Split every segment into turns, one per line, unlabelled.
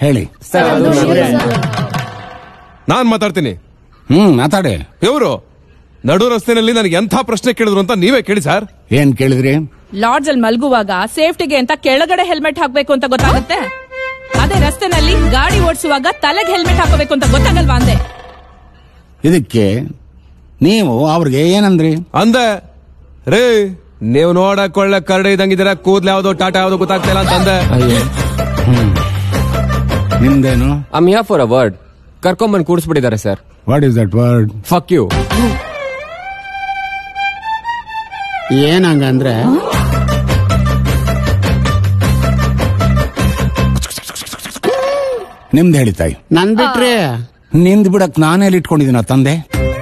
ಹೇಳಿ
ನಾನ್ ಮಾತಾಡ್ತೀನಿ
ಹ್ಮ್ ಮಾತಾಡಿ
ಇವರು ನಡು ರಸ್ತೆನಲ್ಲಿ ನನಗೆ ಎಂಥ ಪ್ರಶ್ನೆ ಕೇಳಿದ್ರು ಅಂತ ನೀವೇ ಕೇಳಿ ಸರ್
ಏನ್ ಕೇಳಿದ್ರಿ
ಲಾಡ್ಜ್ ಅಲ್ಲಿ ಮಲ್ಗುವಾಗ ಸೇಫ್ಟಿಗೆ ಅಂತ ಕೆಳಗಡೆ ಹೆಲ್ಮೆಟ್ ಹಾಕ್ಬೇಕು ಅಂತ ಗೊತ್ತಾಗುತ್ತೆ ಅದೇ ರಸ್ತೆನಲ್ಲಿ ಗಾಡಿ ಓಡಿಸುವಾಗ ತಲೆಗೆ ಹೆಲ್ಮೆಟ್ ಹಾಕೋಬೇಕು ಅಂತ ಗೊತ್ತಾಗಲ್ವಾ ಅಂದೆ
ಇದಕ್ಕೆ ನೀವು ಅವ್ರಿಗೆ ಏನಂದ್ರಿ
ಅಂದೆ ರೇ ನೀವು ನೋಡಕ್ ಒಳ್ಳೆ ಕರಡಿ ಇದ್ದಂಗಿದ್ದೀರಾ ಕೂದ್ಲು ಯಾವ್ದು ಟಾಟಾ ಯಾವ್ದು ಗೊತ್ತಾಗ್ತಿಲ್ಲ ಅಂತ ಅಂದೆ
ನಿಮ್ದೇನು
I'm here for a word ಕರ್ಕೊಂಬಂದು ಕೂಡಿಸ್ಬಿಟ್ಟಿದ್ದಾರೆ sir
what is that word
fuck you
ಏನಂಗಂದ್ರೆ
ನಿಮ್ದು ಹೇಳಿ ತಾಯಿ
ನನ್ ಬಿಟ್ರೆ
ನಿಂದ್ ಬಿಡಕ್ ನಾನೇ ಇಟ್ಕೊಂಡಿದ್ದೀನ ತಂದೆ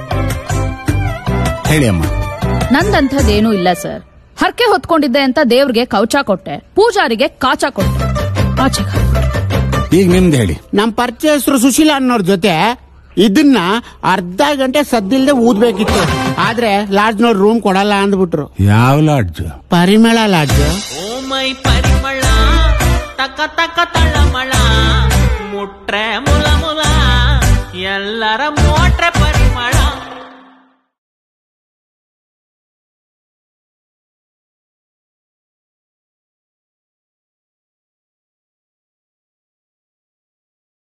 ಹೇಳಿ ಅಮ್ಮ
ನಂದಂಥದ್ದೇನೂ ಇಲ್ಲ ಸರ್ ಹರಕೆ ಹೊತ್ಕೊಂಡಿದ್ದೆ ಅಂತ ದೇವ್ರಿಗೆ ಕೌಚ ಕೊಟ್ಟೆ ಪೂಜಾರಿಗೆ ಕಾಚ ಕೊಟ್ಟೆ ಆಚೆ
ಈಗ ನಿಮ್ದು ಹೇಳಿ
ನಮ್ ಪರಿಚಯಸ್ಥರು ಸುಶೀಲಾ ಅನ್ನೋರ್ ಜೊತೆ ಇದನ್ನ ಅರ್ಧ ಗಂಟೆ ಸದ್ದಿಲ್ದೆ ಊದ್ಬೇಕಿತ್ತು ಆದ್ರೆ ಲಾಡ್ಜ್ನವ್ರು ರೂಮ್ ಕೊಡಲ್ಲ ಅಂದ್ಬಿಟ್ರು
ಯಾವ ಲಾಡ್ಜ್
ಪರಿಮಳ ಲಾಡ್ಜ್
ಓಮೈ ಪರಿಮಳ ತಕ ತಕ ತಳಮಳ ಮುಟ್ರೆ ಮುಲ ಮುಲ ಎಲ್ಲರ ಮೋಟ್ರೆ ಪರಿ